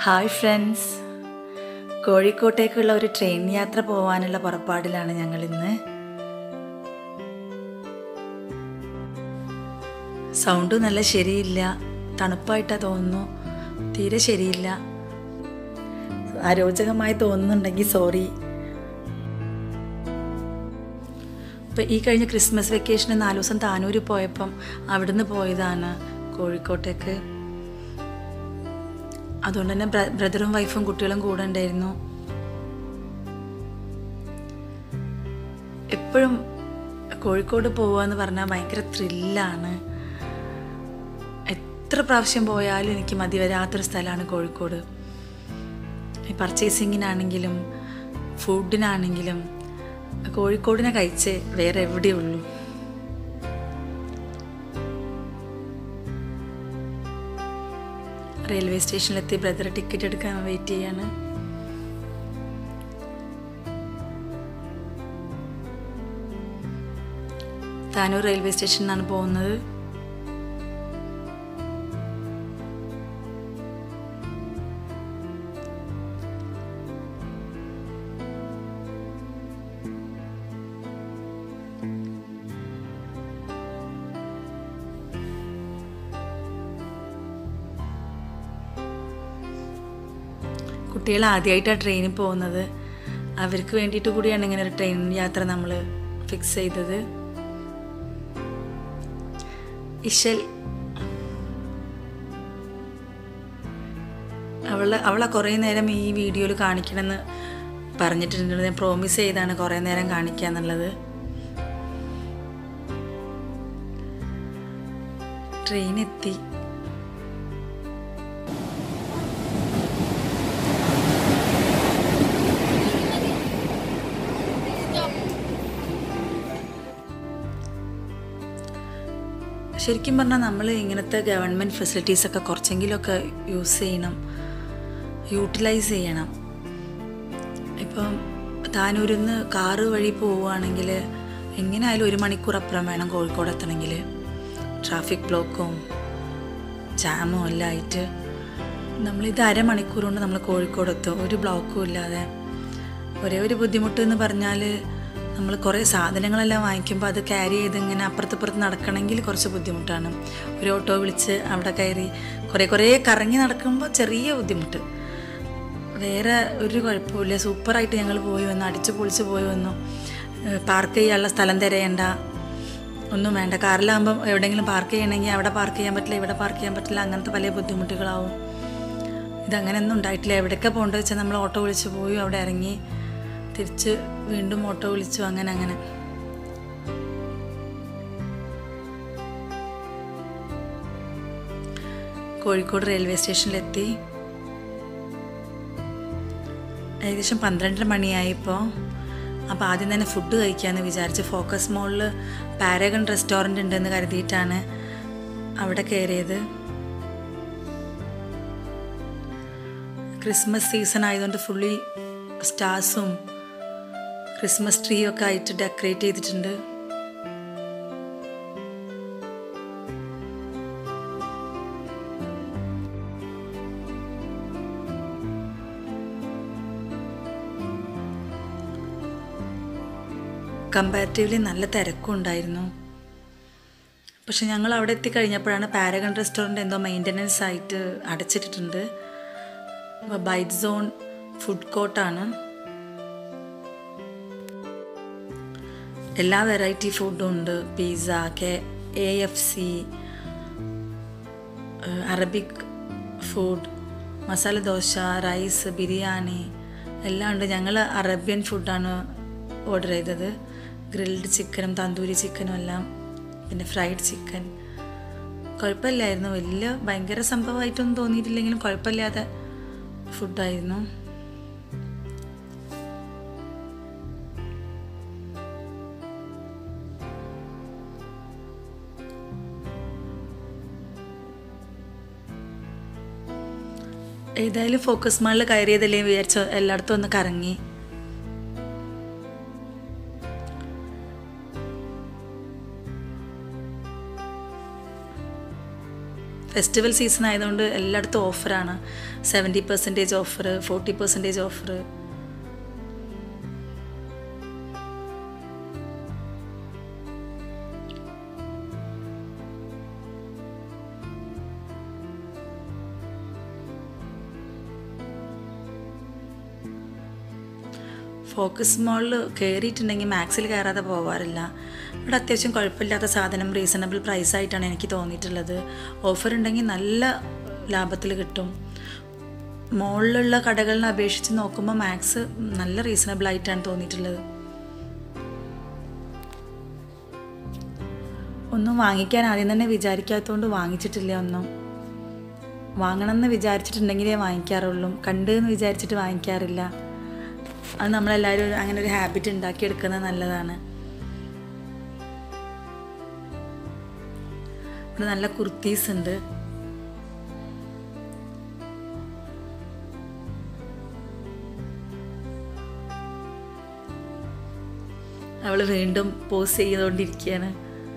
hi friends കോഴിക്കോട്ടേക്കുള്ള ഒരു train യാത്ര പോകാനുള്ള പുറപ്പാടിലാണ് ഞങ്ങൾ ഇന്ന് സൗണ്ട് നല്ല ശരിയില്ല തണുപ്പായിട്ടാ തോന്നുന്നു തീരെ ശരിയില്ല അരോചകമായി തോന്നുന്നുണ്ടെങ്കിൽ സോറി ഇപ്പം ഈ കഴിഞ്ഞ ക്രിസ്മസ് വെക്കേഷന് നാല് ദിവസം താനൂർ പോയപ്പം അവിടുന്ന് പോയതാണ് കോഴിക്കോട്ടേക്ക് അതുകൊണ്ട് തന്നെ ബ്ര- ബ്രദറും വൈഫും കുട്ടികളും കൂടെ ഉണ്ടായിരുന്നു എപ്പോഴും കോഴിക്കോട് പോവുക എന്ന് പറഞ്ഞാൽ ഭയങ്കര ത്രില്ലാണ് എത്ര പ്രാവശ്യം പോയാലും എനിക്ക് മതി വരാത്തൊരു സ്ഥലമാണ് കോഴിക്കോട് ഈ പർച്ചേസിങ്ങിനാണെങ്കിലും ഫുഡിനാണെങ്കിലും കോഴിക്കോടിനെ കഴിച്ച് വേറെ എവിടെയുള്ളൂ റെയിൽവേ സ്റ്റേഷനിലെത്തി ബ്രദർ ടിക്കറ്റ് എടുക്കാൻ വെയിറ്റ് ചെയ്യാണ് താനൂർ റെയിൽവേ സ്റ്റേഷനിലാണ് പോകുന്നത് കുട്ടികൾ ആദ്യമായിട്ടാണ് ട്രെയിനിൽ പോകുന്നത് അവർക്ക് വേണ്ടിയിട്ട് കൂടിയാണ് ഇങ്ങനെ ഒരു ട്രെയിൻ യാത്ര നമ്മൾ ഫിക്സ് ചെയ്തത് ഇശൽ അവളെ അവളെ കുറേ നേരം ഈ വീഡിയോയിൽ കാണിക്കണമെന്ന് പറഞ്ഞിട്ടുണ്ട് ഞാൻ പ്രോമിസ് ചെയ്താണ് കുറേ നേരം കാണിക്കുക എന്നുള്ളത് ട്രെയിൻ എത്തി ശരിക്കും പറഞ്ഞാൽ നമ്മൾ ഇങ്ങനത്തെ ഗവൺമെൻറ് ഫെസിലിറ്റീസൊക്കെ കുറച്ചെങ്കിലുമൊക്കെ യൂസ് ചെയ്യണം യൂട്ടിലൈസ് ചെയ്യണം ഇപ്പം താനൂരിൽ നിന്ന് കാറ് വഴി പോവുകയാണെങ്കിൽ എങ്ങനെയായാലും ഒരു മണിക്കൂർ അപ്പുറം വേണം കോഴിക്കോട് എത്തണമെങ്കിൽ ട്രാഫിക് ബ്ലോക്കും ജാമും എല്ലാം ആയിട്ട് നമ്മളിത് അരമണിക്കൂർ കൊണ്ട് നമ്മൾ കോഴിക്കോട് എത്തും ഒരു ബ്ലോക്കും ഇല്ലാതെ ഒരേ ഒരു ബുദ്ധിമുട്ട് എന്ന് പറഞ്ഞാൽ നമ്മൾ കുറേ സാധനങ്ങളെല്ലാം വാങ്ങിക്കുമ്പോൾ അത് ക്യാരി ചെയ്ത് ഇങ്ങനെ അപ്പുറത്തിപ്പുറത്ത് നടക്കണമെങ്കിൽ കുറച്ച് ബുദ്ധിമുട്ടാണ് ഒരു ഓട്ടോ വിളിച്ച് അവിടെ കയറി കുറേ കുറേ കറങ്ങി നടക്കുമ്പോൾ ചെറിയ ബുദ്ധിമുട്ട് വേറെ ഒരു കുഴപ്പമില്ല സൂപ്പറായിട്ട് ഞങ്ങൾ പോയി വന്നു അടിച്ചു പൊളിച്ച് പോയി വന്നു പാർക്ക് ചെയ്യാനുള്ള സ്ഥലം തിരയണ്ട ഒന്നും വേണ്ട കാറിലാകുമ്പം എവിടെയെങ്കിലും പാർക്ക് ചെയ്യണമെങ്കിൽ അവിടെ പാർക്ക് ചെയ്യാൻ പറ്റില്ല ഇവിടെ പാർക്ക് ചെയ്യാൻ പറ്റില്ല അങ്ങനത്തെ പല ബുദ്ധിമുട്ടുകളാവും ഇതങ്ങനെയൊന്നും ഉണ്ടായിട്ടില്ല എവിടെയൊക്കെ പോകേണ്ടത് വെച്ചാൽ നമ്മൾ ഓട്ടോ വിളിച്ച് പോയി അവിടെ ഇറങ്ങി തിരിച്ച് വീണ്ടും ഓട്ടോ വിളിച്ചു അങ്ങനെ അങ്ങനെ കോഴിക്കോട് റെയിൽവേ സ്റ്റേഷനിലെത്തി ഏകദേശം പന്ത്രണ്ടര മണിയായിപ്പോൾ അപ്പോൾ ആദ്യം തന്നെ ഫുഡ് കഴിക്കാമെന്ന് വിചാരിച്ച് ഫോക്കസ് മോളിൽ പാരഗൺ റെസ്റ്റോറൻ്റ് ഉണ്ടെന്ന് കരുതിയിട്ടാണ് അവിടെ കയറിയത് ക്രിസ്മസ് സീസൺ ആയതുകൊണ്ട് ഫുള്ളി സ്റ്റാർസും ക്രിസ്മസ് ട്രീ ഒക്കെ ആയിട്ട് ഡെക്കറേറ്റ് ചെയ്തിട്ടുണ്ട് കമ്പാരിറ്റീവ്ലി നല്ല തിരക്കും ഉണ്ടായിരുന്നു പക്ഷെ ഞങ്ങൾ അവിടെ എത്തിക്കഴിഞ്ഞപ്പോഴാണ് പാരഗൺ റെസ്റ്റോറൻറ്റ് എന്തോ മെയിൻ്റനൻസ് ആയിട്ട് അടച്ചിട്ടിട്ടുണ്ട് അപ്പോൾ ബൈറ്റ് സോൺ ഫുഡ് കോർട്ടാണ് എല്ലാ വെറൈറ്റി ഫുഡും ഉണ്ട് pizza K A F C Arabic food masala dosa rice biryani എല്ലാം ഉണ്ട് ഞങ്ങൾ അറേബ്യൻ ഫുഡാണ് ഓർഡർ ചെയ്തത് ഗ്രിൽഡ് ചിക്കനും തന്തൂരി ചിക്കനും എല്ലാം പിന്നെ ഫ്രൈഡ് ചിക്കൻ കുഴപ്പമില്ലായിരുന്നു വലിയ ഭയങ്കര സംഭവമായിട്ടൊന്നും തോന്നിയിട്ടില്ലെങ്കിലും കുഴപ്പമില്ലാതെ ഫുഡായിരുന്നു ഏതായാലും ഫോക്കസ് മാളിൽ കയറിയതല്ലേ വിചാരിച്ചു എല്ലായിടത്തും ഒന്ന് കറങ്ങി ഫെസ്റ്റിവൽ സീസൺ ആയതുകൊണ്ട് എല്ലായിടത്തും ഓഫറാണ് seventy percentage offer forty percentage offer Focus മോളിൽ കയറിയിട്ടുണ്ടെങ്കിൽ മാക്സിൽ കയറാതെ പോവാറില്ല ഇവിടെ അത്യാവശ്യം കുഴപ്പമില്ലാത്ത സാധനം റീസണബിൾ പ്രൈസായിട്ടാണ് എനിക്ക് തോന്നിയിട്ടുള്ളത് ഓഫർ ഉണ്ടെങ്കിൽ നല്ല ലാഭത്തിൽ കിട്ടും മോളിലുള്ള കടകളിനെ അപേക്ഷിച്ച് നോക്കുമ്പോൾ മാക്സ് നല്ല റീസണബിൾ ആയിട്ടാണ് തോന്നിയിട്ടുള്ളത് ഒന്നും വാങ്ങിക്കാൻ ആദ്യം തന്നെ വിചാരിക്കാത്തതുകൊണ്ട് വാങ്ങിച്ചിട്ടില്ല ഒന്നും വാങ്ങണമെന്ന് വിചാരിച്ചിട്ടുണ്ടെങ്കിലേ വാങ്ങിക്കാറുള്ളൂ കണ്ട് എന്ന് വിചാരിച്ചിട്ട് വാങ്ങിക്കാറില്ല അത് നമ്മളെല്ലാവരും അങ്ങനെ ഒരു ഹാബിറ്റ് ഉണ്ടാക്കിയെടുക്കുന്നത് നല്ലതാണ് ഇവിടെ നല്ല കുർത്തീസ് ഉണ്ട് അവൾ വീണ്ടും പോസ്റ്റ് ചെയ്തുകൊണ്ടിരിക്കുകയാണ്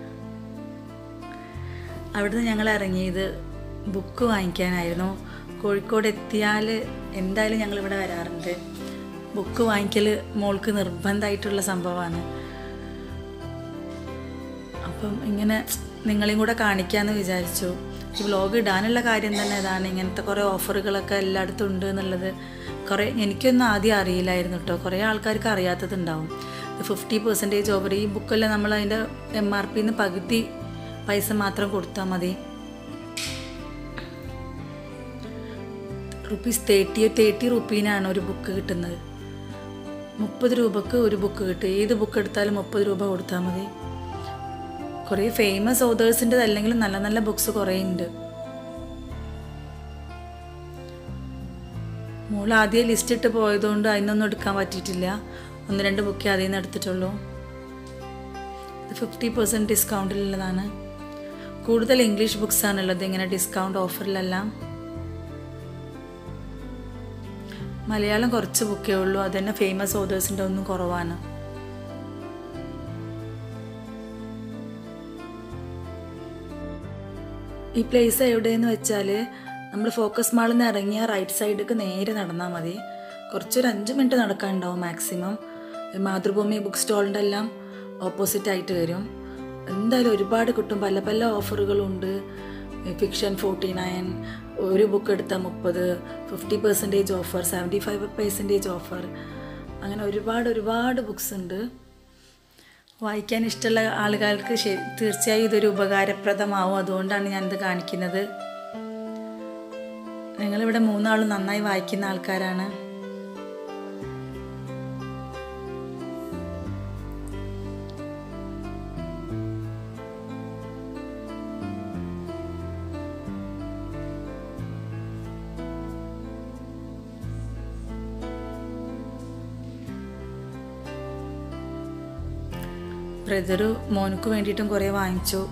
അവിടുന്ന് ഞങ്ങൾ ഇറങ്ങിയത് ബുക്ക് വാങ്ങിക്കാനായിരുന്നു കോഴിക്കോട് എത്തിയാൽ എന്തായാലും ഞങ്ങൾ ഇവിടെ വരാറുണ്ട് ബുക്ക് വാങ്ങിക്കൽ മോൾക്ക് നിർബന്ധമായിട്ടുള്ള സംഭവമാണ് അപ്പം ഇങ്ങനെ നിങ്ങളെയും കൂടെ കാണിക്കാമെന്ന് വിചാരിച്ചു ഈ വ്ലോഗ് ഇടാനുള്ള കാര്യം തന്നെ ഇതാണ് ഇങ്ങനത്തെ കുറേ ഓഫറുകളൊക്കെ എല്ലായിടത്തും ഉണ്ട് എന്നുള്ളത് കുറേ എനിക്കൊന്നും ആദ്യം അറിയില്ലായിരുന്നു കേട്ടോ കുറേ ആൾക്കാർക്ക് അറിയാത്തതുണ്ടാവും ഫിഫ്റ്റി പെർസെൻറ്റേജ് ഓഫർ ഈ ബുക്കെല്ലാം നമ്മൾ അതിൻ്റെ എം ആർ പിന്ന് പകുതി പൈസ മാത്രം കൊടുത്താൽ മതി റുപ്പീസ് തേർട്ടി തേർട്ടി റുപ്പീനാണ് ഒരു ബുക്ക് കിട്ടുന്നത് മുപ്പത് രൂപക്ക് ഒരു ബുക്ക് കിട്ടും ഏത് ബുക്ക് എടുത്താലും മുപ്പത് രൂപ കൊടുത്താൽ മതി കുറേ ഫേമസ് ഓതേഴ്സിൻ്റെ അല്ലെങ്കിൽ നല്ല നല്ല ബുക്സ് കുറേ ഉണ്ട് മോൾ ആദ്യം ലിസ്റ്റ് ഇട്ട് പോയതുകൊണ്ട് അതിനൊന്നും എടുക്കാൻ പറ്റിയിട്ടില്ല ഒന്ന് രണ്ട് ബുക്കേ അതിൽ നിന്ന് എടുത്തിട്ടുള്ളൂ ഇത് ഫിഫ്റ്റി പെർസെൻറ്റ് ഡിസ്കൗണ്ടിലുള്ളതാണ് കൂടുതൽ ഇംഗ്ലീഷ് ബുക്സ് ആണുള്ളത് ഇങ്ങനെ ഡിസ്കൗണ്ട് ഓഫറിലെല്ലാം മലയാളം കുറച്ച് ബുക്കേ ഉള്ളൂ അത് തന്നെ ഫേമസ് ഓതേഴ്സിൻ്റെ ഒന്നും കുറവാണ് ഈ പ്ലേസ് എവിടെയെന്ന് വെച്ചാൽ നമ്മൾ ഫോക്കസ് മാളിൽ നിന്ന് ഇറങ്ങിയ റൈറ്റ് സൈഡിലേക്ക് നേരെ നടന്നാൽ മതി കുറച്ചൊരു അഞ്ച് മിനിറ്റ് നടക്കാനുണ്ടാവും മാക്സിമം മാതൃഭൂമി ബുക്ക് സ്റ്റോളിൻ്റെ എല്ലാം ഓപ്പോസിറ്റ് ആയിട്ട് വരും എന്തായാലും ഒരുപാട് കിട്ടും പല പല ഓഫറുകളുണ്ട് ഫിക്ഷൻ ഫോർട്ടി നയൻ ഒരു ബുക്ക് എടുത്താൽ മുപ്പത് fifty percentage offer seventy five percentage offer അങ്ങനെ ഒരുപാട് ഒരുപാട് ബുക്സ് ഉണ്ട് വായിക്കാൻ ഇഷ്ടമുള്ള ആളുകൾക്ക് ശരി തീർച്ചയായും ഇതൊരു ഉപകാരപ്രദമാവും അതുകൊണ്ടാണ് ഞാനിത് കാണിക്കുന്നത് ഞങ്ങളിവിടെ മൂന്നാളും നന്നായി വായിക്കുന്ന ആൾക്കാരാണ് ബ്രദറ് മോനക്ക് വേണ്ടിയിട്ടും കുറേ വാങ്ങിച്ചു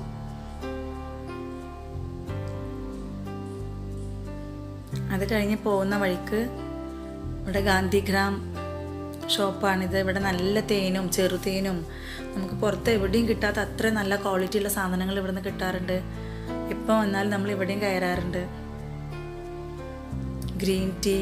അത് കഴിഞ്ഞ് പോകുന്ന വഴിക്ക് ഇവിടെ ഗാന്ധിഗ്രാം ഷോപ്പാണിത് ഇവിടെ നല്ല തേനും ചെറുതേനും നമുക്ക് പുറത്ത് എവിടെയും കിട്ടാത്ത അത്ര നല്ല ക്വാളിറ്റിയുള്ള സാധനങ്ങൾ ഇവിടെ നിന്ന് കിട്ടാറുണ്ട് എപ്പോൾ വന്നാലും നമ്മൾ ഇവിടെയും കയറാറുണ്ട് ഗ്രീൻ ടീ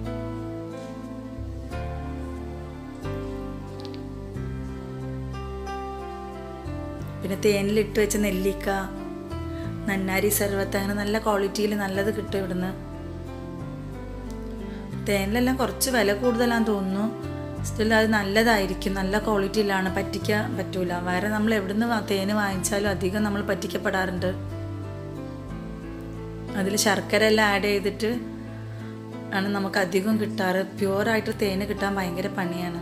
പിന്നെ തേനിലിട്ട് വെച്ച നെല്ലിക്ക നന്നാരി സർവത്ത് അങ്ങനെ നല്ല ക്വാളിറ്റിയിൽ നല്ലത് കിട്ടും ഇവിടുന്ന് തേനിലെല്ലാം കുറച്ച് വില കൂടുതലാന്ന് തോന്നുന്നു സ്റ്റിൽ അത് നല്ലതായിരിക്കും നല്ല ക്വാളിറ്റിയിലാണ് പറ്റിക്കാൻ പറ്റൂല വേറെ നമ്മൾ എവിടുന്ന് വാ- തേന് വാങ്ങിച്ചാലും അധികം നമ്മൾ പറ്റിക്കപ്പെടാറുണ്ട് അതിൽ ശർക്കര എല്ലാം ആഡ് ചെയ്തിട്ട് ആണ് നമുക്ക് അധികം കിട്ടാറ് പ്യുവറായിട്ട് തേന് കിട്ടാൻ ഭയങ്കര പണിയാണ്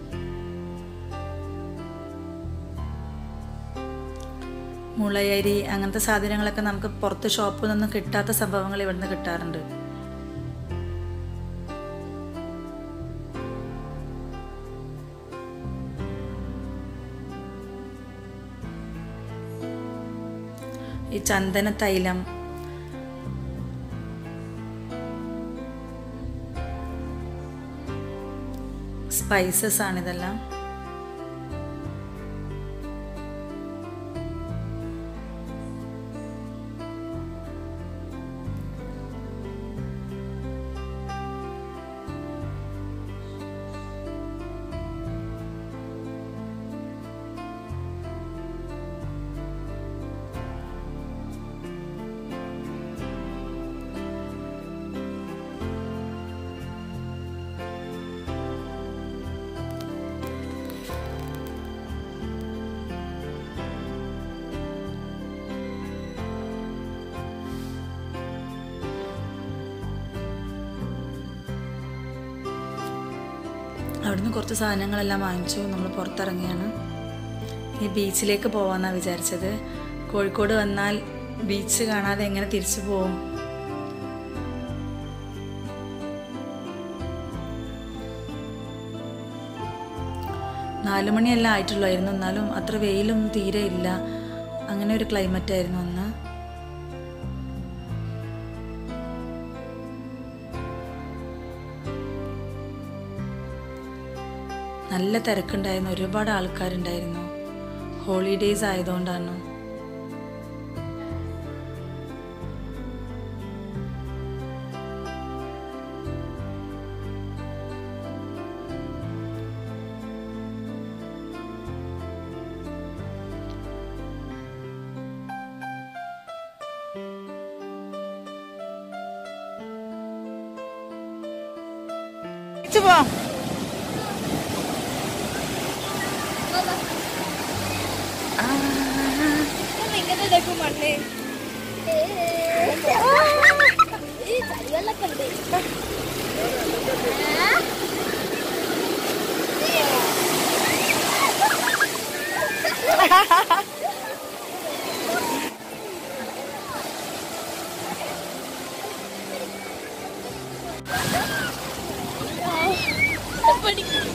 മുളയരി അങ്ങനത്തെ സാധനങ്ങളൊക്കെ നമുക്ക് പുറത്ത് ഷോപ്പിൽ നിന്നും കിട്ടാത്ത സംഭവങ്ങൾ ഇവിടുന്ന് കിട്ടാറുണ്ട് ഈ ചന്ദന തൈലം സ്പൈസസ് ആണിതെല്ലാം അവിടുന്ന് കുറച്ച് സാധനങ്ങളെല്ലാം വാങ്ങിച്ചു നമ്മൾ പുറത്തിറങ്ങിയാണ് ഈ ബീച്ചിലേക്ക് പോകാമെന്നാണ് വിചാരിച്ചത് കോഴിക്കോട് വന്നാൽ ബീച്ച് കാണാതെ എങ്ങനെ തിരിച്ചു പോകും നാലു മണിയെല്ലാം ആയിട്ടുള്ളായിരുന്നു എന്നാലും അത്ര വെയിലും തീരെ ഇല്ല അങ്ങനെ ഒരു ക്ലൈമറ്റ് ആയിരുന്നു അന്ന് നല്ല തിരക്കുണ്ടായിരുന്നു ഒരുപാട് ആൾക്കാരുണ്ടായിരുന്നു ഹോളിഡേയ്സ് ആയതുകൊണ്ടാണ് പോവാം ഇങ്ങനെ ഇതാക്കും മണ്ണ് ഈ ചളിവെള്ളൊക്കെ ഉണ്ട് പഠിക്കും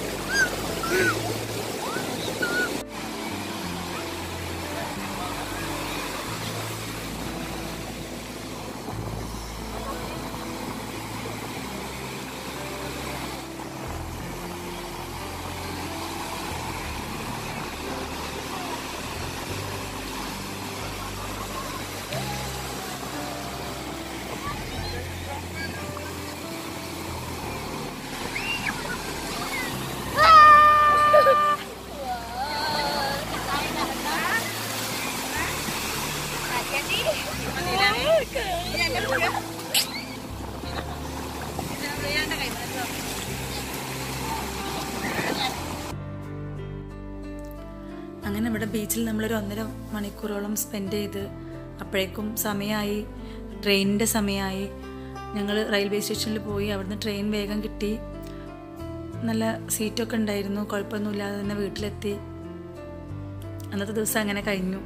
അങ്ങനെ ഇവിടെ ബീച്ചിൽ നമ്മളൊരു ഒന്നര മണിക്കൂറോളം സ്പെൻഡ് ചെയ്ത് അപ്പോഴേക്കും സമയമായി ട്രെയിനിൻ്റെ സമയമായി ഞങ്ങൾ റെയിൽവേ സ്റ്റേഷനിൽ പോയി അവിടുന്ന് ട്രെയിൻ വേഗം കിട്ടി നല്ല സീറ്റൊക്കെ ഉണ്ടായിരുന്നു കുഴപ്പമൊന്നുമില്ലാതെ തന്നെ വീട്ടിലെത്തി അന്നത്തെ ദിവസം അങ്ങനെ കഴിഞ്ഞു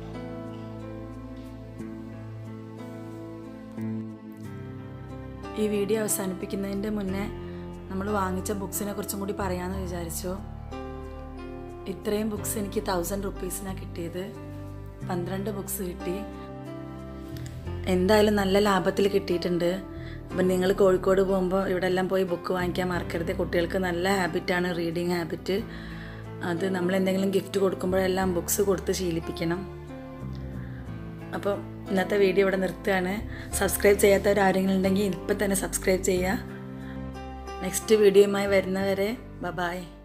ഈ വീഡിയോ അവസാനിപ്പിക്കുന്നതിൻ്റെ മുന്നേ നമ്മൾ വാങ്ങിച്ച ബുക്സിനെ കുറിച്ചും കൂടി പറയാമെന്ന് വിചാരിച്ചു ഇത്രയും ബുക്സ് എനിക്ക് തൗസൻഡ് റുപ്പീസിനാണ് കിട്ടിയത് പന്ത്രണ്ട് ബുക്സ് കിട്ടി എന്തായാലും നല്ല ലാഭത്തിൽ കിട്ടിയിട്ടുണ്ട് അപ്പം നിങ്ങൾ കോഴിക്കോട് പോകുമ്പോൾ ഇവിടെ എല്ലാം പോയി ബുക്ക് വാങ്ങിക്കാൻ മറക്കരുത് കുട്ടികൾക്ക് നല്ല ഹാബിറ്റാണ് റീഡിങ് ഹാബിറ്റ് അത് നമ്മൾ എന്തെങ്കിലും ഗിഫ്റ്റ് കൊടുക്കുമ്പോഴെല്ലാം ബുക്സ് കൊടുത്ത് ശീലിപ്പിക്കണം അപ്പം ഇന്നത്തെ വീഡിയോ ഇവിടെ നിർത്തുകയാണ് സബ്സ്ക്രൈബ് ചെയ്യാത്തവർ ആരെങ്കിലും ഉണ്ടെങ്കിൽ ഇപ്പം തന്നെ സബ്സ്ക്രൈബ് ചെയ്യുക നെക്സ്റ്റ് വീഡിയോയുമായി വരുന്നവരെ ബ ബായ്